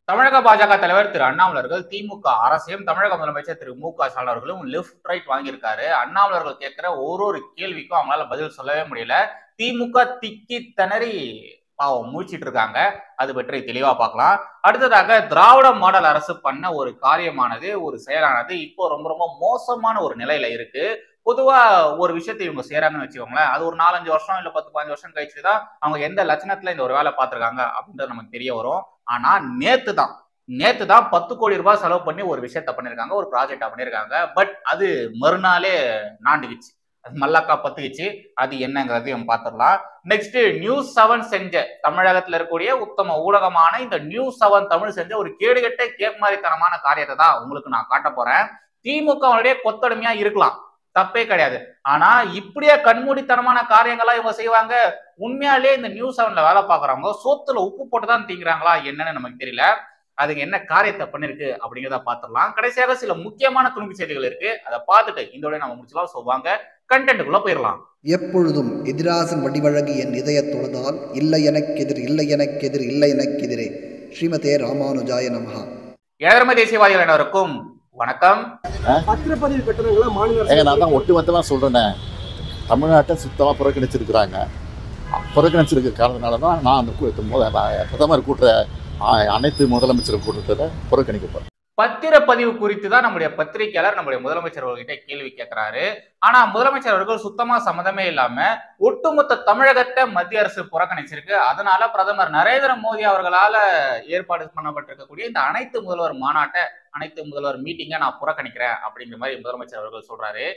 தமிழக பாஜக தலைவர் திரு அண்ணாமலை அவர்கள் திமுக அரசையும் தமிழக முதலமைச்சர் திரு மு க ஸ்டாலின் அவர்களும் லெஃப்ட் ரைட் வாங்கியிருக்காரு அண்ணாமலை அவர்கள் கேட்கிற ஒரு ஒரு கேள்விக்கும் அவங்களால பதில் சொல்லவே முடியல திமுக திக்கி திணறி பாவம் மூச்சிட்டு இருக்காங்க அது பற்றி தெளிவா பார்க்கலாம் அடுத்ததாக திராவிட மாடல் அரசு பண்ண ஒரு காரியமானது ஒரு செயலானது இப்போ ரொம்ப ரொம்ப மோசமான ஒரு நிலையில இருக்கு பொதுவா ஒரு விஷயத்தை இவங்க செய்யறாங்கன்னு வச்சுக்கோங்களேன் அது ஒரு நாலஞ்சு வருஷம் இல்ல பத்து பதினஞ்சு வருஷம் கழிச்சு தான் அவங்க எந்த லட்சணத்துல இந்த ஒரு வேலை பார்த்திருக்காங்க அப்படின்றது நமக்கு தெரிய வரும் ஆனா நேத்து தான் நேத்து தான் பத்து கோடி ரூபாய் செலவு பண்ணி ஒரு விஷயத்த பண்ணிருக்காங்க ஒரு ப்ராஜெக்டா பண்ணிருக்காங்க பட் அது மறுநாளே நாண்டுக்குச்சு அது மல்லாக்கா பத்துக்குச்சு அது என்னங்கிறதையும் பார்த்துடலாம் நெக்ஸ்ட் நியூஸ் செவன் செஞ்ச தமிழகத்துல இருக்கக்கூடிய உத்தம ஊடகமான இந்த நியூஸ் செவன் தமிழ் செஞ்ச ஒரு கேடுகட்ட கேப்மாரித்தனமான காரியத்தை தான் உங்களுக்கு நான் காட்ட போறேன் திமுகவுடைய கொத்தடிமையா இருக்கலாம் தப்பே கிடையாது ஆனா இப்படியே கண்மூடித்தனமான காரியங்களா இவங்க செய்வாங்க உண்மையாலே இந்த நியூஸ் செவன்ல வேலை பாக்குறவங்க சோத்துல உப்பு போட்டு தான் தீங்குறாங்களா என்னன்னு நமக்கு தெரியல அதுக்கு என்ன காரியத்தை பண்ணிருக்கு அப்படிங்கிறத பார்த்துடலாம் கடைசியாக சில முக்கியமான துணுக்கு செய்திகள் இருக்கு அதை பார்த்துட்டு இதோட நம்ம முடிச்சலாம் ஸோ வாங்க கண்டென்ட்டுக்குள்ள போயிடலாம் எப்பொழுதும் எதிராசன் வடிவழகு என் இதய தொழுதால் இல்லை எனக்கெதிர் இல்லை எனக்கெதிர் இல்லை எனக்கெதிரே ஸ்ரீமதே ராமானுஜாய நமஹா ஏழரம தேசியவாதிகள் அனைவருக்கும் வணக்கம் பத்திரப்பதிவு கட்டணங்களை மாநில ஏங்க நான் அரசு தான் ஒட்டுமொத்தமாக சொல்கிறேனே தமிழ்நாட்டை சுத்தமாக புறக்கணிச்சிருக்கிறாங்க புறக்கணிச்சிருக்க காரணத்தினால தான் நான் அந்த கூ- முத- நான் பிரதமர் கூட்டுற அ- அனைத்து முதலமைச்சர் கூட்டத்தில் புறக்கணிக்க போகிறேன் பத்திரப்பதிவு குறித்து தான் நம்முடைய பத்திரிகையாளர் நம்முடைய முதலமைச்சர் அவர்கிட்ட கேள்வி கேட்கிறாரு ஆனா முதலமைச்சர் அவர்கள் சுத்தமா சம்மதமே இல்லாம ஒட்டுமொத்த தமிழகத்தை மத்திய அரசு புறக்கணிச்சிருக்கு அதனால பிரதமர் நரேந்திர மோடி அவர்களால ஏற்பாடு பண்ணப்பட்டிருக்கக்கூடிய இந்த அனைத்து முதல்வர் மாநாட்டை அனைத்து முதல்வர் மீட்டிங்கை நான் புறக்கணிக்கிறேன் அப்படிங்கிற மாதிரி முதலமைச்சர் அவர்கள் சொல்றாரு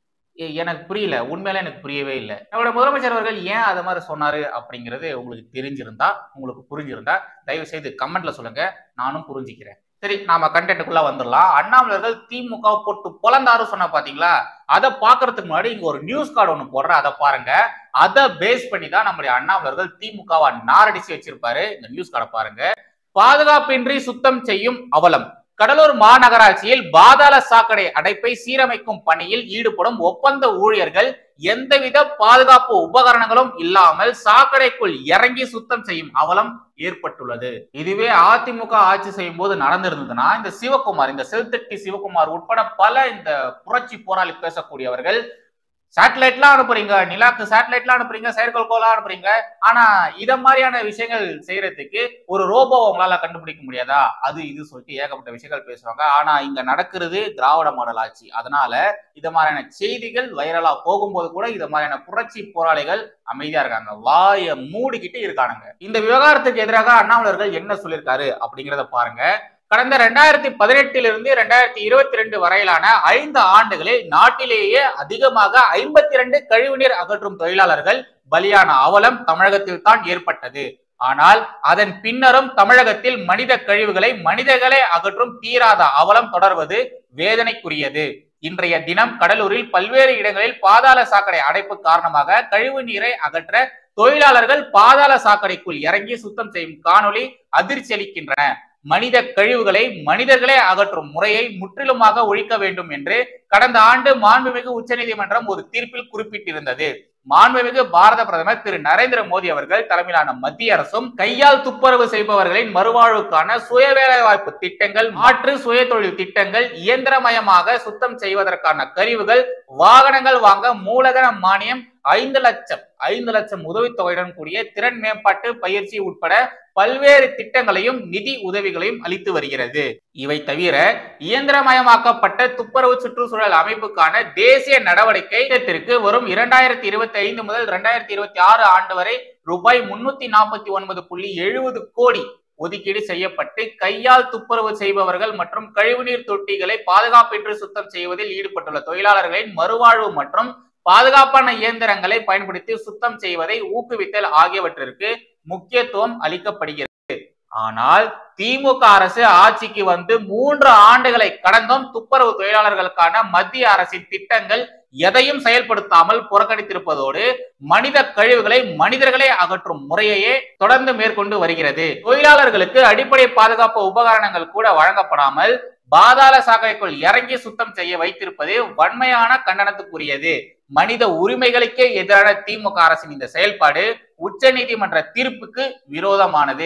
எ- எனக்கு புரியல உண்மையில எனக்கு புரியவே இல்லை நம்மளுடைய முதலமைச்சர் அவர்கள் ஏன் அது மாதிரி சொன்னாரு அப்படிங்கிறது உங்களுக்கு தெரிஞ்சிருந்தா உங்களுக்கு புரிஞ்சிருந்தா தயவு செய்து கமெண்ட்ல சொல்லுங்க நானும் புரிஞ்சுக்கிறேன் சரி நாம கண்டென்ட்டுக்குள்ள வந்துடலாம் அண்ணாமலர்கள் திமுக போட்டு பொலந்தாரு சொன்ன பாத்தீங்களா அதை பாக்குறதுக்கு முன்னாடி இங்க ஒரு நியூஸ் கார்டு ஒண்ணு போடுற அதை பாருங்க அதை பேஸ் பண்ணி தான் நம்முடைய அண்ணாமலர்கள் திமுகவா நாரடிச்சு வச்சிருப்பாரு இந்த நியூஸ் கார்டை பாருங்க பாதுகாப்பின்றி சுத்தம் செய்யும் அவலம் கடலூர் மாநகராட்சியில் பாதாள சாக்கடை அடைப்பை சீரமைக்கும் பணியில் ஈடுபடும் ஒப்பந்த ஊழியர்கள் எந்தவித பாதுகாப்பு உபகரணங்களும் இல்லாமல் சாக்கடைக்குள் இறங்கி சுத்தம் செய்யும் அவலம் ஏற்பட்டுள்ளது இதுவே அதிமுக ஆட்சி செய்யும் போது நடந்திருந்ததுன்னா இந்த சிவகுமார் இந்த செல்தட்டி சிவகுமார் உட்பட பல இந்த புரட்சி போராளி பேசக்கூடியவர்கள் சேட்டலைட்லாம் அனுப்புறீங்க நிலாக்கு சேட்டலைட்லாம் அனுப்புறீங்க செயற்கைக்கோளா அனுப்புறீங்க ஆனா இத மாதிரியான விஷயங்கள் செய்யறதுக்கு ஒரு ரோபோவை உங்களால கண்டுபிடிக்க முடியாதா அது இது சொல்லிட்டு ஏகப்பட்ட விஷயங்கள் பேசுவாங்க ஆனா இங்க நடக்கிறது திராவிட மாடல் ஆட்சி அதனால இத மாதிரியான செய்திகள் வைரலா போகும்போது கூட இத மாதிரியான புரட்சி போராளிகள் அமைதியா இருக்காங்க வாய மூடிக்கிட்டு இருக்கானுங்க இந்த விவகாரத்துக்கு எதிராக அண்ணாமலர்கள் என்ன சொல்லியிருக்காரு அப்படிங்கிறத பாருங்க கடந்த ரெண்டாயிரத்தி பதினெட்டிலிருந்து ரெண்டாயிரத்தி இருபத்தி ரெண்டு வரையிலான ஐந்து ஆண்டுகளில் நாட்டிலேயே அதிகமாக ஐம்பத்தி ரெண்டு கழிவுநீர் அகற்றும் தொழிலாளர்கள் பலியான அவலம் தமிழகத்தில் தான் ஏற்பட்டது ஆனால் அதன் பின்னரும் தமிழகத்தில் மனித கழிவுகளை மனிதர்களே அகற்றும் தீராத அவலம் தொடர்வது வேதனைக்குரியது இன்றைய தினம் கடலூரில் பல்வேறு இடங்களில் பாதாள சாக்கடை அடைப்பு காரணமாக கழிவு நீரை அகற்ற தொழிலாளர்கள் பாதாள சாக்கடைக்குள் இறங்கி சுத்தம் செய்யும் காணொளி அதிர்ச்சி அளிக்கின்றன மனித கழிவுகளை மனிதர்களே அகற்றும் முறையை முற்றிலுமாக ஒழிக்க வேண்டும் என்று கடந்த ஆண்டு மாண்புமிகு உச்சநீதிமன்றம் ஒரு தீர்ப்பில் குறிப்பிட்டிருந்தது மாண்புமிகு பாரத பிரதமர் திரு நரேந்திர மோடி அவர்கள் தலைமையிலான மத்திய அரசும் கையால் துப்புரவு செய்பவர்களின் மறுவாழ்வுக்கான சுய வேலைவாய்ப்பு திட்டங்கள் மாற்று சுய தொழில் திட்டங்கள் இயந்திரமயமாக சுத்தம் செய்வதற்கான கருவிகள் வாகனங்கள் வாங்க மூலதன மானியம் ஐந்து லட்சம் ஐந்து லட்சம் உதவித்தொகையுடன் கூடிய திறன் மேம்பாட்டு பயிற்சி உட்பட பல்வேறு திட்டங்களையும் நிதி உதவிகளையும் அளித்து வருகிறது இவை தவிர இயந்திரமயமாக்கப்பட்ட துப்புரவு சுற்றுச்சூழல் அமைப்புக்கான தேசிய நடவடிக்கை திட்டத்திற்கு வரும் இரண்டாயிரத்தி இருபத்தி ஐந்து முதல் இரண்டாயிரத்தி இருபத்தி ஆறு ஆண்டு வரை ரூபாய் முன்னூத்தி நாற்பத்தி ஒன்பது புள்ளி எழுபது கோடி ஒதுக்கீடு செய்யப்பட்டு கையால் துப்புரவு செய்பவர்கள் மற்றும் கழிவுநீர் தொட்டிகளை பாதுகாப்பின்றி சுத்தம் செய்வதில் ஈடுபட்டுள்ள தொழிலாளர்களின் மறுவாழ்வு மற்றும் பாதுகாப்பான இயந்திரங்களை பயன்படுத்தி சுத்தம் செய்வதை ஊக்குவித்தல் ஆகியவற்றிற்கு முக்கியத்துவம் அளிக்கப்படுகிறது ஆனால் திமுக அரசு ஆட்சிக்கு வந்து மூன்று ஆண்டுகளை கடந்தும் துப்புரவு தொழிலாளர்களுக்கான மத்திய அரசின் திட்டங்கள் எதையும் செயல்படுத்தாமல் புறக்கணித்திருப்பதோடு மனித கழிவுகளை மனிதர்களே அகற்றும் முறையையே தொடர்ந்து மேற்கொண்டு வருகிறது தொழிலாளர்களுக்கு அடிப்படை பாதுகாப்பு உபகரணங்கள் கூட வழங்கப்படாமல் பாதாள சாக்கடைக்குள் இறங்கி சுத்தம் செய்ய வைத்திருப்பது வன்மையான கண்டனத்துக்குரியது மனித உரிமைகளுக்கே எதிரான திமுக அரசின் இந்த செயல்பாடு உச்ச நீதிமன்ற தீர்ப்புக்கு விரோதமானது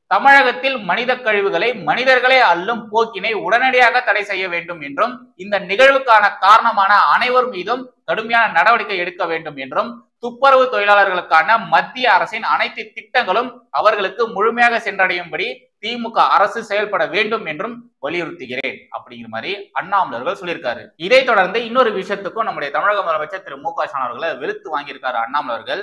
தமிழகத்தில் மனித கழிவுகளை மனிதர்களே அள்ளும் போக்கினை உடனடியாக தடை செய்ய வேண்டும் என்றும் இந்த நிகழ்வுக்கான காரணமான அனைவர் மீதும் கடுமையான நடவடிக்கை எடுக்க வேண்டும் என்றும் துப்புரவு தொழிலாளர்களுக்கான மத்திய அரசின் அனைத்து திட்டங்களும் அவர்களுக்கு முழுமையாக சென்றடையும்படி திமுக அரசு செயல்பட வேண்டும் என்றும் வலியுறுத்துகிறேன் அப்படிங்கிற மாதிரி அண்ணாமலர்கள் சொல்லியிருக்காரு இதை தொடர்ந்து இன்னொரு விஷயத்துக்கும் நம்முடைய தமிழக முதலமைச்சர் திரு மு க ஸ்டாலின் அவர்களை வெளுத்து வாங்கியிருக்காரு அண்ணாமலர்கள்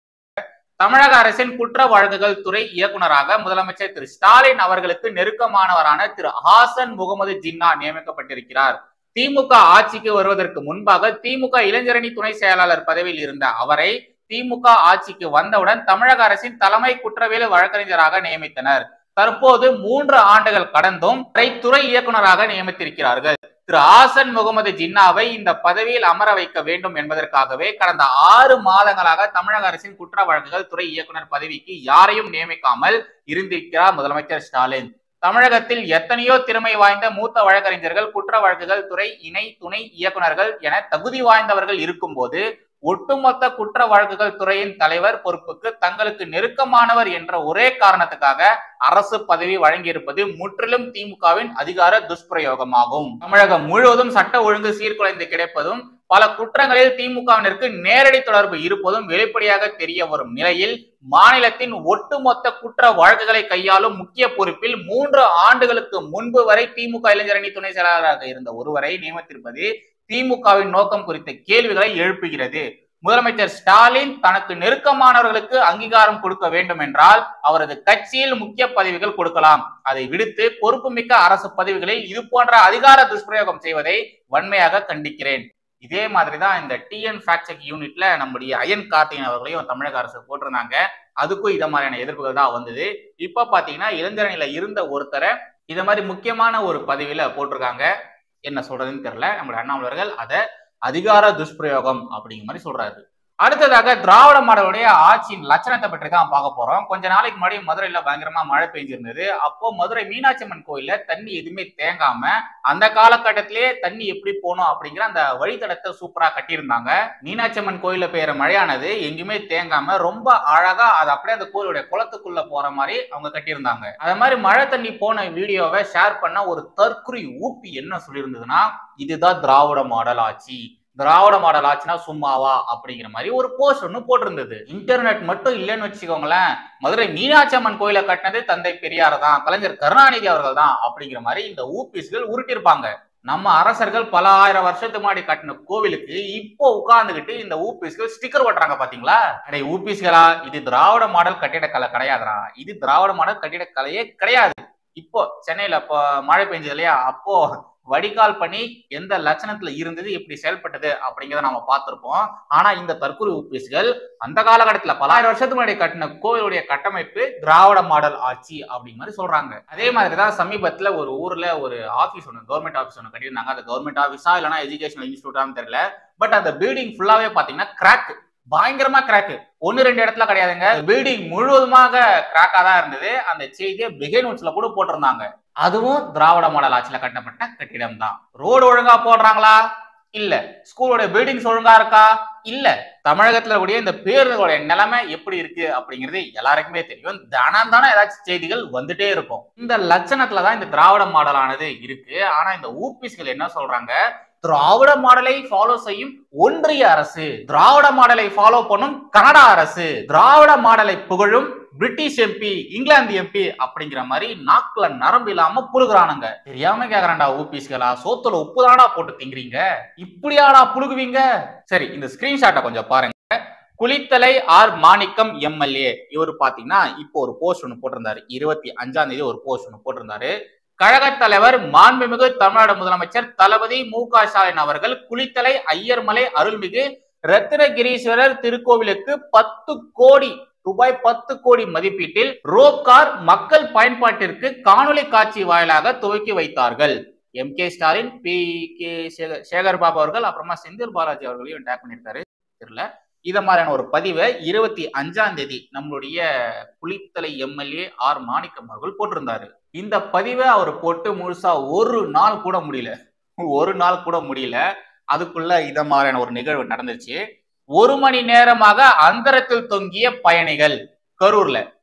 தமிழக அரசின் குற்ற வழக்குகள் துறை இயக்குனராக முதலமைச்சர் திரு ஸ்டாலின் அவர்களுக்கு நெருக்கமானவரான திரு ஹாசன் முகமது ஜின்னா நியமிக்கப்பட்டிருக்கிறார் திமுக ஆட்சிக்கு வருவதற்கு முன்பாக திமுக இளைஞரணி துணை செயலாளர் பதவியில் இருந்த அவரை திமுக ஆட்சிக்கு வந்தவுடன் தமிழக அரசின் தலைமை குற்றவியல் வழக்கறிஞராக நியமித்தனர் தற்போது மூன்று ஆண்டுகள் கடந்தும் அவரை துறை இயக்குனராக நியமித்திருக்கிறார்கள் திரு ஆசன் முகமது ஜின்னாவை இந்த பதவியில் அமர வைக்க வேண்டும் என்பதற்காகவே கடந்த ஆறு மாதங்களாக தமிழக அரசின் குற்ற வழக்குகள் துறை இயக்குனர் பதவிக்கு யாரையும் நியமிக்காமல் இருந்திருக்கிறார் முதலமைச்சர் ஸ்டாலின் தமிழகத்தில் எத்தனையோ திறமை வாய்ந்த மூத்த வழக்கறிஞர்கள் குற்ற வழக்குகள் துறை இணை துணை இயக்குனர்கள் என தகுதி வாய்ந்தவர்கள் இருக்கும்போது ஒட்டுமொத்த குற்ற வழக்குகள் துறையின் தலைவர் பொறுப்புக்கு தங்களுக்கு நெருக்கமானவர் என்ற ஒரே காரணத்துக்காக அரசு பதவி வழங்கியிருப்பது முற்றிலும் திமுகவின் அதிகார துஷ்பிரயோகமாகும் தமிழகம் முழுவதும் சட்ட ஒழுங்கு சீர்குலைந்து கிடைப்பதும் பல குற்றங்களில் திமுகவினருக்கு நேரடி தொடர்பு இருப்பதும் வெளிப்படையாக தெரிய வரும் நிலையில் மாநிலத்தின் ஒட்டுமொத்த குற்ற வழக்குகளை கையாளும் முக்கிய பொறுப்பில் மூன்று ஆண்டுகளுக்கு முன்பு வரை திமுக இளைஞரணி துணை செயலாளராக இருந்த ஒருவரை நியமித்திருப்பது திமுகவின் நோக்கம் குறித்த கேள்விகளை எழுப்புகிறது முதலமைச்சர் ஸ்டாலின் தனக்கு நெருக்கமானவர்களுக்கு அங்கீகாரம் கொடுக்க வேண்டும் என்றால் அவரது கட்சியில் முக்கிய பதவிகள் கொடுக்கலாம் அதை விடுத்து பொறுப்புமிக்க அரசு பதவிகளில் இது போன்ற அதிகார துஷ்பிரயோகம் செய்வதை வன்மையாக கண்டிக்கிறேன் இதே மாதிரிதான் இந்த டிஎன் ஃபேக்ட் யூனிட்ல நம்முடைய அயன் கார்த்திகன் அவர்களையும் தமிழக அரசு போட்டிருந்தாங்க அதுக்கும் இத மாதிரியான எதிர்ப்புகள் தான் வந்தது இப்ப பாத்தீங்கன்னா இளைஞரணியில இருந்த ஒருத்தரை இத மாதிரி முக்கியமான ஒரு பதவியில போட்டிருக்காங்க என்ன சொல்றதுன்னு தெரியல நம்மளுடைய அண்ணாமலர்கள் அதை அதிகார துஷ்பிரயோகம் அப்படிங்கிற மாதிரி சொல்றாரு அடுத்ததாக திராவிட மாடலுடைய ஆட்சியின் லட்சணத்தை பற்றி தான் பார்க்க போறோம் கொஞ்ச நாளைக்கு முன்னாடி மதுரையில பயங்கரமா மழை பெஞ்சிருந்தது அப்போ மதுரை மீனாட்சி அம்மன் கோயில்ல தண்ணி எதுவுமே தேங்காம அந்த காலகட்டத்திலேயே தண்ணி எப்படி போகணும் அப்படிங்கிற அந்த வழித்தடத்தை சூப்பரா கட்டியிருந்தாங்க மீனாட்சி அம்மன் கோயில்ல பெய்யற மழையானது எங்கேயுமே தேங்காம ரொம்ப அழகா அது அப்படியே அந்த கோயிலுடைய குளத்துக்குள்ள போற மாதிரி அவங்க கட்டியிருந்தாங்க அது மாதிரி மழை தண்ணி போன வீடியோவை ஷேர் பண்ண ஒரு தற்குறி ஊப்பி என்ன சொல்லியிருந்ததுன்னா இதுதான் திராவிட மாடல் ஆட்சி திராவிட மாடல் ஆச்சுன்னா சும்மாவா அப்படிங்கிற மாதிரி ஒரு போஸ்ட் ஒன்று போட்டிருந்தது இன்டர்நெட் மட்டும் இல்லைன்னு வச்சுக்கோங்களேன் மதுரை மீனாட்சி அம்மன் கோயிலை கட்டினது தந்தை பெரியார் தான் கலைஞர் கருணாநிதி அவர்கள் தான் அப்படிங்கிற மாதிரி இந்த ஊபிஸ்கள் உருட்டியிருப்பாங்க நம்ம அரசர்கள் பல ஆயிரம் வருஷத்துக்கு முன்னாடி கட்டின கோவிலுக்கு இப்போ உட்கார்ந்துகிட்டு இந்த ஊபிஸ்கள் ஸ்டிக்கர் ஓட்டுறாங்க பாத்தீங்களா அடே ஊபிஸ்களா இது திராவிட மாடல் கட்டிடக்கலை கிடையாதுடா இது திராவிட மாடல் கட்டிடக்கலையே கிடையாது இப்போ சென்னையில இப்போ மழை பெஞ்சது இல்லையா அப்போ வடிகால் பணி எந்த லட்சணத்துல இருந்தது எப்படி செயல்பட்டது அப்படிங்கிறத நாம பார்த்திருப்போம் ஆனா இந்த தற்கொலை ஊபிஸ்கள் அந்த காலகட்டத்துல பலாயிரம் வருஷத்துக்கு முன்னாடி கட்டின கோவிலுடைய கட்டமைப்பு திராவிட மாடல் ஆட்சி அப்படிங்கிற மாதிரி சொல்றாங்க அதே மாதிரிதான் சமீபத்துல ஒரு ஊர்ல ஒரு ஆபீஸ் ஒன்று கவர்மெண்ட் ஆபீஸ் ஒன்று கட்டியிருந்தாங்க அது கவர்மெண்ட் ஆபீஸா இல்லைன்னா எஜுகேஷனல் இன்ஸ்டியூட்டான்னு தெரியல பட் அந்த பில்டிங் ஃபுல்லாவே பாத்தீங்கன்னா கிராக் பயங்கரமா கிராக் ஒன்னு ரெண்டு இடத்துல கிடையாதுங்க பில்டிங் முழுவதுமாக கிராக்கா தான் இருந்தது அந்த செய்தியை பிகை நோட்ஸ்ல கூட போட்டிருந்தாங்க அதுவும் திராவிட மாடல் ஆட்சியில கட்டப்பட்ட கட்டிடம் தான் ரோடு ஒழுங்கா போடுறாங்களா இல்ல ஸ்கூலோட பில்டிங்ஸ் ஒழுங்கா இருக்கா இல்ல தமிழகத்துல கூடிய இந்த பேருந்துகளுடைய நிலைமை எப்படி இருக்கு அப்படிங்கிறது எல்லாருக்குமே தெரியும் தினம் தானே ஏதாச்சும் செய்திகள் வந்துட்டே இருக்கும் இந்த லட்சணத்துல தான் இந்த திராவிட மாடலானது இருக்கு ஆனா இந்த ஊபிஸ்கள் என்ன சொல்றாங்க திராவிட மாடலை ஃபாலோ செய்யும் ஒன்றிய அரசு திராவிட மாடலை ஃபாலோ பண்ணும் கனடா அரசு திராவிட மாடலை புகழும் பிரிட்டிஷ் எம்பி இங்கிலாந்து எம்பி அப்படிங்கிற மாதிரி நாக்குல நரம்பு இல்லாம புழுகுறானுங்க தெரியாம கேக்குறான்டா ஊபிஸ்களா சோத்துல உப்பு தானா போட்டு திங்கிறீங்க இப்படியாடா புழுகுவீங்க சரி இந்த ஸ்கிரீன்ஷாட்டை கொஞ்சம் பாருங்க குளித்தலை ஆர் மாணிக்கம் எம்எல்ஏ இவர் பாத்தீங்கன்னா இப்போ ஒரு போஸ்ட் ஒன்று போட்டிருந்தாரு இருபத்தி அஞ்சாம் தேதி ஒரு போஸ்ட் ஒன்று போட்டிருந்தாரு கழகத் தலைவர் மாண்புமிகு தமிழ்நாடு முதலமைச்சர் தளபதி மு க ஸ்டாலின் அவர்கள் குளித்தலை ஐயர்மலை அருள்மிகு ரத்தினகிரீஸ்வரர் திருக்கோவிலுக்கு பத்து கோடி ரூபாய் பத்து கோடி மதிப்பீட்டில் ரோப்கார் மக்கள் பயன்பாட்டிற்கு காணொலி காட்சி வாயிலாக துவக்கி வைத்தார்கள் M K Stalin P K Sekar Babu அவர்கள் அப்புறமா செந்தில் பாலாஜி அவர்களையும் டேக் பண்ணியிருக்காரு தெரியல இத மாதிரியான ஒரு பதிவை இருபத்தி அஞ்சாம் தேதி நம்மளுடைய குளித்தலை எம்எல்ஏ ஆர் மாணிக்கம் அவர்கள் போட்டிருந்தாரு இந்த பதிவை அவர் போட்டு முழுசா ஒரு நாள் கூட முடியல ஒரு நாள் கூட முடியல அதுக்குள்ள இத மாதிரியான ஒரு நிகழ்வு நடந்துச்சு ஒரு மணி நேரமாக அந்தரத்தில் தொங்கிய பயணிகள் கரூர்ல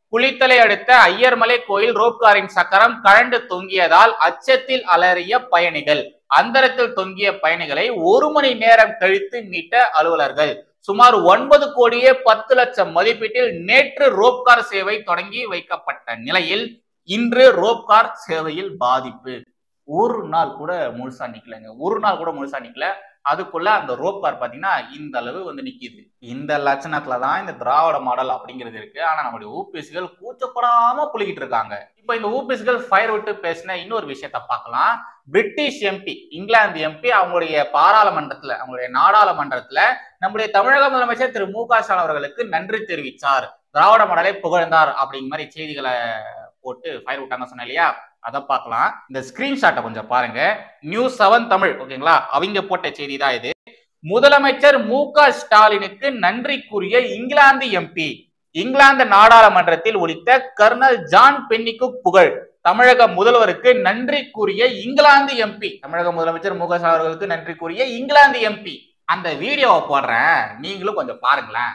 குளித்தலை அடுத்த ஐயர்மலை கோயில் ரோப்காரின் சக்கரம் கழண்டு தொங்கியதால் அச்சத்தில் அலறிய பயணிகள் அந்தரத்தில் தொங்கிய பயணிகளை ஒரு மணி நேரம் கழித்து மீட்ட அலுவலர்கள் சுமார் ஒன்பது கோடியே பத்து லட்சம் மதிப்பீட்டில் நேற்று ரோப்கார் சேவை தொடங்கி வைக்கப்பட்ட நிலையில் இன்று ரோப்கார் சேவையில் பாதிப்பு ஒரு நாள் கூட முழுசா நிக்கலங்க ஒரு நாள் கூட முழுசா நிக்கல அதுக்குள்ள அந்த ரோப் கார் பாத்தீங்கன்னா இந்த அளவு வந்து நிக்குது இந்த லட்சணத்துல தான் இந்த திராவிட மாடல் அப்படிங்கிறது இருக்கு ஆனா நம்முடைய ஊபிஎஸ்கள் கூச்சப்படாம புளிக்கிட்டு இருக்காங்க இப்போ இந்த ஊபிஎஸ்கள் ஃபயர் விட்டு பேசின இன்னொரு விஷயத்த பார்க்கலாம் பிரிட்டிஷ் எம்பி இங்கிலாந்து எம்பி அவங்களுடைய பாராளுமன்றத்துல அவங்களுடைய நாடாளுமன்றத்துல நம்முடைய தமிழக முதலமைச்சர் திரு மு க ஸ்டாலின் அவர்களுக்கு நன்றி தெரிவித்தார் திராவிட மாடலை புகழ்ந்தார் அப்படிங்கிற மாதிரி செய்திகளை போட்டு ஃபயர் விட்டாங்க சொன்னேன் இல்லையா அதை பார்க்கலாம் இந்த ஸ்கிரீன்ஷாட்டை கொஞ்சம் பாருங்க நியூஸ் செவன் தமிழ் ஓகேங்களா அவங்க போட்ட செய்தி தான் இது முதலமைச்சர் மு க ஸ்டாலினுக்கு நன்றி கூறிய இங்கிலாந்து எம்பி இங்கிலாந்து நாடாளுமன்றத்தில் ஒலித்த கர்னல் ஜான் பென்னிக்கு புகழ் தமிழக முதல்வருக்கு நன்றி கூறிய இங்கிலாந்து எம்பி தமிழக முதலமைச்சர் மு க ஸ்டாலின் அவர்களுக்கு நன்றி கூறிய இங்கிலாந்து எம்பி அந்த வீடியோவை போடுறேன் நீங்களும் கொஞ்சம் பாருங்களேன்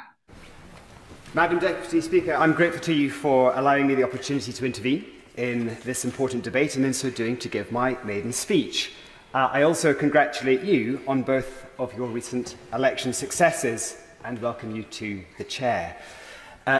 Madam Deputy Speaker, I'm grateful to you for allowing me the opportunity to intervene in this important debate and in so doing to give my maiden speech. Uh, I also congratulate you on both of your recent election successes and welcome you to the chair. Uh,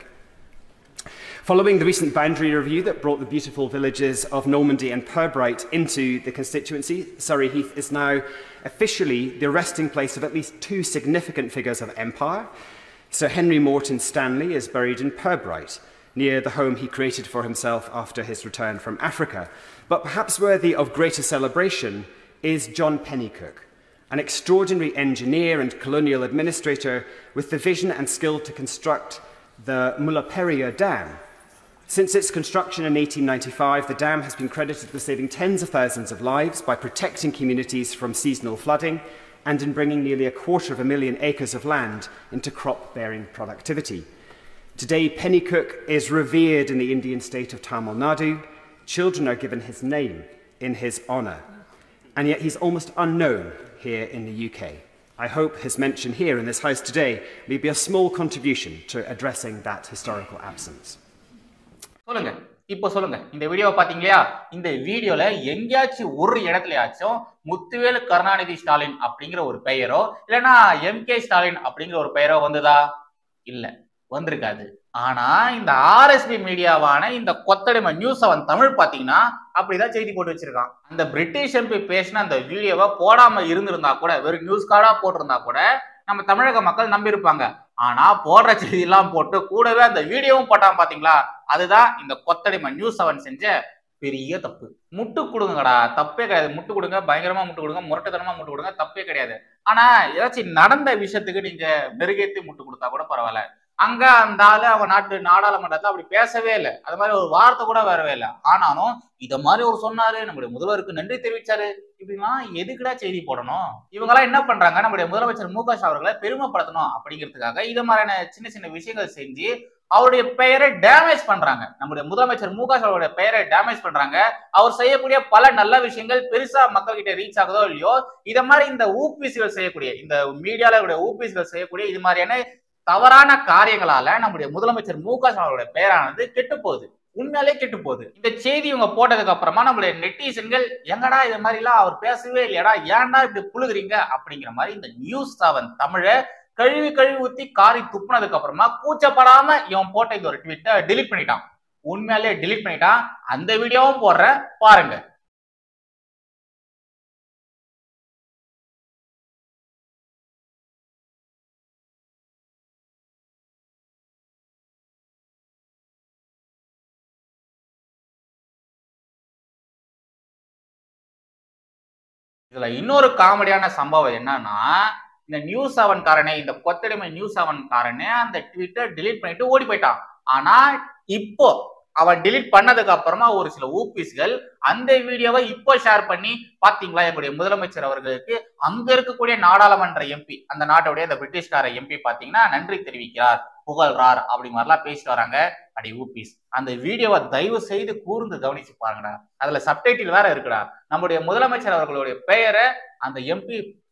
Following the recent boundary review that brought the beautiful villages of Normandy and Purbright into the constituency, Surrey Heath is now officially the resting place of at least two significant figures of empire. Sir Henry Morton Stanley is buried in Purbright, near the home he created for himself after his return from Africa. But perhaps worthy of greater celebration is John Pennycook, an extraordinary engineer and colonial administrator with the vision and skill to construct the Mullaperia Dam. Since its construction in 1895, the dam has been credited with saving tens of thousands of lives by protecting communities from seasonal flooding and in bringing nearly a quarter of a million acres of land into crop bearing productivity. Today, Pennycook is revered in the Indian state of Tamil Nadu. Children are given his name in his honour. And yet he's almost unknown here in the UK. I hope his mention here in this House today may be a small contribution to addressing that historical absence. சொல்லுங்க இப்போ சொல்லுங்க இந்த வீடியோவை பாத்தீங்களா இந்த வீடியோல எங்கேயாச்சும் ஒரு இடத்துலயாச்சும் முத்துவேலு கருணாநிதி ஸ்டாலின் அப்படிங்கிற ஒரு பெயரோ இல்லைன்னா எம் கே ஸ்டாலின் அப்படிங்கிற ஒரு பெயரோ வந்ததா இல்ல வந்திருக்காது ஆனா இந்த ஆர்எஸ்பி மீடியாவான இந்த கொத்தடிமை நியூஸ் அவன் தமிழ் பாத்தீங்கன்னா அப்படிதான் செய்தி போட்டு வச்சிருக்கான் அந்த பிரிட்டிஷ் எம்பி பேசின அந்த வீடியோவை போடாம இருந்திருந்தா கூட வெறும் நியூஸ் கார்டா போட்டிருந்தா கூட நம்ம தமிழக மக்கள் நம்பியிருப்பாங்க ஆனா போடுற செய்தி எல்லாம் போட்டு கூடவே அந்த வீடியோவும் போட்டான் பாத்தீங்களா அதுதான் இந்த கொத்தடிமை நியூஸ் செவன் செஞ்ச பெரிய தப்பு முட்டு கொடுங்கடா தப்பே கிடையாது முட்டு கொடுங்க பயங்கரமா முட்டு கொடுங்க முரட்டுத்தனமா முட்டு கொடுங்க தப்பே கிடையாது ஆனா ஏதாச்சும் நடந்த விஷயத்துக்கு நீங்க மெருகேத்தி முட்டு கொடுத்தா கூட பரவாயில்ல அங்க அந்த ஆளு அவன் நாட்டு நாடாளுமன்றத்துல அப்படி பேசவே இல்லை அது மாதிரி ஒரு வார்த்தை கூட வரவே இல்லை ஆனாலும் இத மாதிரி ஒரு சொன்னாரு நம்முடைய முதல்வருக்கு நன்றி தெரிவிச்சாரு இப்படிலாம் எதுக்குடா செய்தி போடணும் இவங்கெல்லாம் என்ன பண்றாங்க நம்முடைய முதலமைச்சர் மு க ஸ்டாலின் அவர்களை பெருமைப்படுத்தணும் அப்படிங்கிறதுக்காக இது மாதிரியான சின்ன சின்ன விஷயங்கள் செஞ்சு அவருடைய பெயரை டேமேஜ் பண்றாங்க நம்முடைய முதலமைச்சர் மு க ஸ்டாலினுடைய பெயரை டேமேஜ் பண்றாங்க அவர் செய்யக்கூடிய பல நல்ல விஷயங்கள் பெருசா மக்கள் கிட்ட ரீச் ஆகுதோ இல்லையோ இத மாதிரி இந்த ஊபிசிகள் செய்யக்கூடிய இந்த மீடியால ஊபிசிகள் செய்யக்கூடிய இது மாதிரியான தவறான காரியங்களால நம்முடைய முதலமைச்சர் மு க ஸ்டாலினுடைய பெயரானது கெட்டு போகுது உண்மையாலே கெட்டு போகுது இந்த செய்தி இவங்க போட்டதுக்கு அப்புறமா நம்மளுடைய நெட்டிசன்கள் எங்கடா இது மாதிரி எல்லாம் அவர் பேசவே இல்லையடா ஏன்டா இப்படி புழுகுறீங்க அப்படிங்கிற மாதிரி இந்த நியூஸ் செவன் தமிழ கழுவி கழுவி ஊத்தி காரி துப்புனதுக்கு அப்புறமா கூச்சப்படாம இவன் போட்ட இந்த ஒரு ட்வீட்டை delete பண்ணிட்டான் உண்மையாலே delete பண்ணிட்டான் அந்த வீடியோவும் போடுறேன் பாருங்க இதுல இன்னொரு காமெடியான சம்பவம் என்னன்னா இந்த நியூஸ் செவன் காரனே இந்த கொத்தடிமை நியூஸ் செவன் காரனே அந்த ட்விட்டர் delete பண்ணிட்டு ஓடி போயிட்டான் ஆனா இப்போ அவன் delete பண்ணதுக்கு அப்புறமா ஒரு சில ஊபிஸ்கள் அந்த வீடியோவை இப்போ ஷேர் பண்ணி பாத்தீங்களா எங்களுடைய முதலமைச்சர் அவர்களுக்கு அங்க இருக்கக்கூடிய நாடாளுமன்ற எம்பி அந்த நாட்டுடைய அந்த பிரிட்டிஷ்கார எம்பி பாத்தீங்கன்னா நன்றி தெரிவிக்கிறார் புகழ்றார் அப்படி மாதிரிலாம் பேசிட்டு வராங்க அடி ஊபிஸ் அந்த வீடியோவை தயவு செய்து கூர்ந்து கவனிச்சு பாருங்கடா அதுல சப்டைட்டில் வேற இருக்குடா நம்முடைய முதலமைச்சர் அவர்களுடைய பெயரை அந்த எம்பி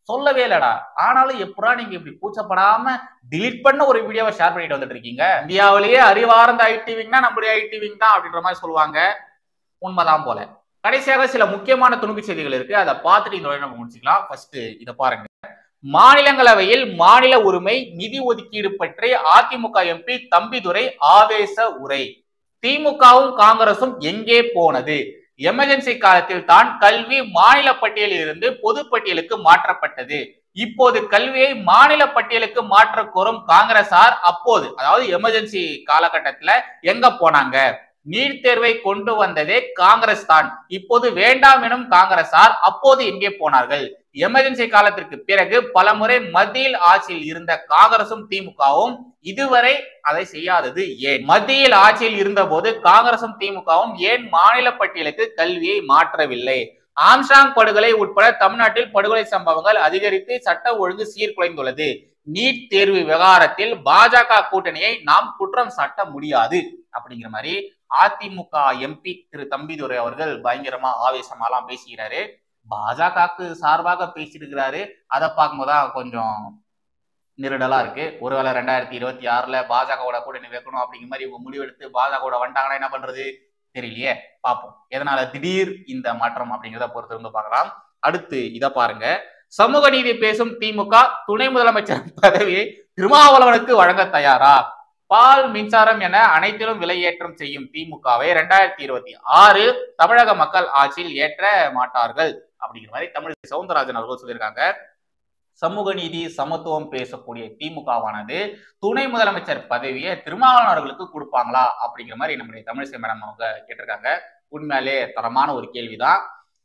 சொல்லவே இல்லடா ஆனாலும் எப்படா நீங்க இப்படி கூச்சப்படாம டிலீட் பண்ண ஒரு வீடியோவை ஷேர் பண்ணிட்டு வந்துட்டு இருக்கீங்க இந்தியாவிலேயே அறிவார்ந்த ஐடி விங்னா நம்முடைய ஐடி விங் தான் அப்படின்ற மாதிரி சொல்லுவாங்க உண்மைதான் போல கடைசியாக சில முக்கியமான துணுக்கு செய்திகள் இருக்கு அதை பார்த்துட்டு இந்த வழி நம்ம முடிச்சுக்கலாம் ஃபர்ஸ்ட் இதை பாருங்க மாநிலங்களவையில் மாநில உரிமை நிதி ஒதுக்கீடு பற்றி அதிமுக எம்பி தம்பிதுரை ஆவேச உரை திமுகவும் காங்கிரசும் எங்கே போனது எமர்ஜென்சி காலத்தில் தான் கல்வி மாநில பட்டியலில் இருந்து பொது பட்டியலுக்கு மாற்றப்பட்டது இப்போது கல்வியை மாநில பட்டியலுக்கு மாற்ற கோரும் காங்கிரசார் அப்போது அதாவது எமர்ஜென்சி காலகட்டத்துல எங்க போனாங்க நீட் தேர்வை கொண்டு வந்ததே காங்கிரஸ் தான் இப்போது வேண்டாம் எனும் காங்கிரசார் அப்போது எங்கே போனார்கள் எமர்ஜென்சி காலத்திற்கு பிறகு பலமுறை மத்தியில் ஆட்சியில் இருந்த காங்கிரசும் திமுகவும் இதுவரை அதை செய்யாதது ஏன் மத்தியில் ஆட்சியில் இருந்தபோது காங்கிரசும் திமுகவும் ஏன் மாநில பட்டியலுக்கு கல்வியை மாற்றவில்லை ஆம்ஸ்டாங் படுகொலை உட்பட தமிழ்நாட்டில் படுகொலை சம்பவங்கள் அதிகரித்து சட்ட ஒழுங்கு சீர்குலைந்துள்ளது நீட் தேர்வு விவகாரத்தில் பாஜக கூட்டணியை நாம் குற்றம் சாட்ட முடியாது அப்படிங்கிற மாதிரி அதிமுக எம்பி திரு தம்பிதுரை அவர்கள் பயங்கரமா ஆவேசமாலாம் பேசுகிறாரு பாஜகவுக்கு சார்பாக பேசியிருக்கிறாரு அதை பார்க்கும்போதுதான் கொஞ்சம் நெருடலா இருக்கு ஒருவேளை ரெண்டாயிரத்தி இருபத்தி ஆறுல பாஜகவோட கூட்டணி வைக்கணும் அப்படிங்கிற மாதிரி இவங்க முடிவெடுத்து பாஜகவோட வந்துட்டாங்கன்னா என்ன பண்றது தெரியலையே பார்ப்போம் எதனால திடீர் இந்த மாற்றம் அப்படிங்கிறத பொறுத்து வந்து பார்க்கலாம் அடுத்து இதை பாருங்க சமூக நீதி பேசும் திமுக துணை முதலமைச்சர் பதவியை திருமாவளவனுக்கு வழங்க தயாரா பால் மின்சாரம் என அனைத்திலும் விலையேற்றம் செய்யும் திமுகவை ரெண்டாயிரத்தி இருபத்தி ஆறு தமிழக மக்கள் ஆட்சியில் ஏற்ற மாட்டார்கள் அப்படிங்கிற மாதிரி தமிழ் சவுந்தரராஜன் அவர்கள் சொல்லியிருக்காங்க சமூக நீதி சமத்துவம் பேசக்கூடிய திமுகவானது துணை முதலமைச்சர் பதவியை திருமாவளவன் அவர்களுக்கு கொடுப்பாங்களா அப்படிங்கிற மாதிரி நம்முடைய தமிழிசை மேடம் அவங்க கேட்டிருக்காங்க உண்மையாலே தரமான ஒரு கேள்விதான்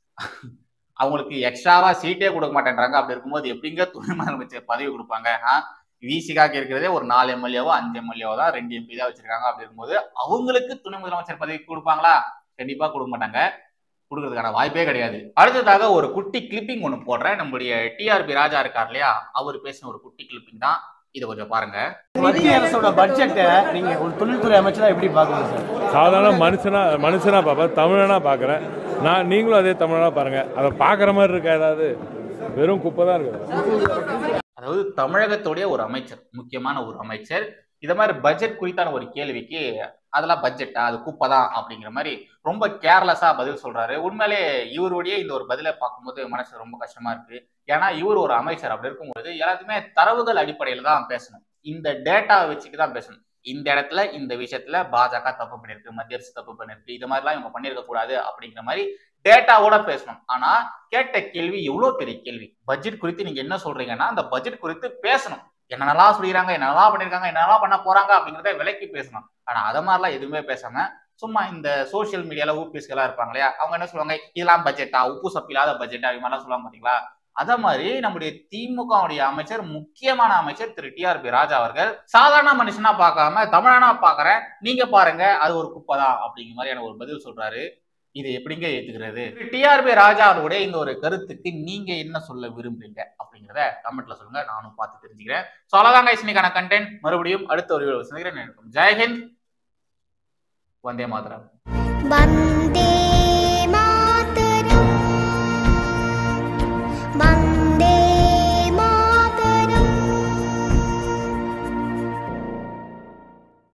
அவங்களுக்கு எக்ஸ்ட்ராவா சீட்டே கொடுக்க மாட்டேன்றாங்க அப்படி இருக்கும்போது எப்படிங்க துணை முதலமைச்சர் பதவி கொடுப்பாங்க விசிகாக்கு இருக்கிறதே ஒரு நாலு எம்எல்ஏவோ அஞ்சு எம்எல்ஏவோ தான் ரெண்டு எம்பி தான் வச்சிருக்காங்க அப்படி இருக்கும்போது அவங்களுக்கு துணை முதலமைச்சர் பதவி கொடுப்பாங்களா கண்டிப்பா கொடுக்க மாட்டாங்க கொடுக்கறதுக்கான வாய்ப்பே கிடையாது அடுத்ததாக ஒரு குட்டி கிளிப்பிங் ஒன்று போடுறேன் நம்மளுடைய டிஆர்பி ராஜா இருக்கார் இல்லையா அவர் பேசின ஒரு குட்டி கிளிப்பிங் தான் இதை கொஞ்சம் பாருங்க மத்திய அரசோட பட்ஜெட்டை நீங்க ஒரு தொழில்துறை அமைச்சரா எப்படி பாக்குறீங்க சார் சாதாரண மனுஷனா மனுஷனா பார்ப்பேன் தமிழனா பார்க்குறேன் நான் நீங்களும் அதே தமிழனா பாருங்க அதை பார்க்குற மாதிரி இருக்கா ஏதாவது வெறும் குப்பை தான் இருக்குது அதாவது தமிழகத்துடைய ஒரு அமைச்சர் முக்கியமான ஒரு அமைச்சர் இத மாதிரி பட்ஜெட் குறித்தான ஒரு கேள்விக்கு அதெல்லாம் பட்ஜெட்டா அது குப்பை தான் அப்படிங்கிற மாதிரி ரொம்ப கேர்லெஸ்ஸா பதில் சொல்றாரு உண்மையிலே இவருடைய இந்த ஒரு பதிலை பார்க்கும்போது மனசு ரொம்ப கஷ்டமா இருக்கு ஏன்னா இவர் ஒரு அமைச்சர் அப்படி இருக்கும்போது எல்லாத்தையுமே தரவுகள் அடிப்படையில தான் பேசணும் இந்த டேட்டாவை வச்சுட்டு தான் பேசணும் இந்த இடத்துல இந்த விஷயத்துல பாஜக தப்பு பண்ணிருக்கு மத்திய அரசு தப்பு பண்ணிருக்கு இது மாதிரிலாம் இவங்க பண்ணிருக்க கூடாது அப்படிங்கிற மாதிரி டேட்டாவோட பேசணும் ஆனா கேட்ட கேள்வி எவ்வளவு பெரிய கேள்வி பட்ஜெட் குறித்து நீங்க என்ன சொல்றீங்கன்னா அந்த பட்ஜெட் குறித்து பேசணும் என்னென்னலாம் சொல்லிடுறாங்க என்னென்னலாம் பண்ணிருக்காங்க என்னென்னலாம் பண்ண போறாங்க அப்படிங்கிறத விலைக்கு பேசணும் ஆனா அத மாதிரிலாம் எதுவுமே பேசாம சும்மா இந்த சோசியல் மீடியால ஊபிஸ்களா இருப்பாங்க இல்லையா அவங்க என்ன சொல்லுவாங்க இதெல்லாம் பட்ஜெட்டா உப்பு சப்பு இல்லாத பட்ஜெட்டா இது மாதிரிலாம் சொல்லுவாங்க பாத்தீங்களா அத மாதிரி நம்முடைய திமுகவுடைய அமைச்சர் முக்கியமான அமைச்சர் திரு டிஆர்பி ராஜா அவர்கள் சாதாரண மனுஷனா பார்க்காம தமிழனா பாக்குறேன் நீங்க பாருங்க அது ஒரு குப்பை தான் அப்படிங்கிற மாதிரியான ஒரு பதில் சொல்றாரு இது எப்படிங்க ஏத்துக்கிறது டிஆர்பி ராஜா அவருடைய இந்த ஒரு கருத்துக்கு நீங்க என்ன சொல்ல விரும்புறீங்க அப்படிங்கிறத கமெண்ட்ல சொல்லுங்க நானும் பார்த்து தெரிஞ்சுக்கிறேன் ஸோ அவ்வளோதான் guys இன்னைக்கான கண்டென்ட் மறுபடியும் அடுத்த ஒரு வீடியோ சந்திக்கிறேன் ஜெயஹிந்த் வந்தே மாதரம் வந்தே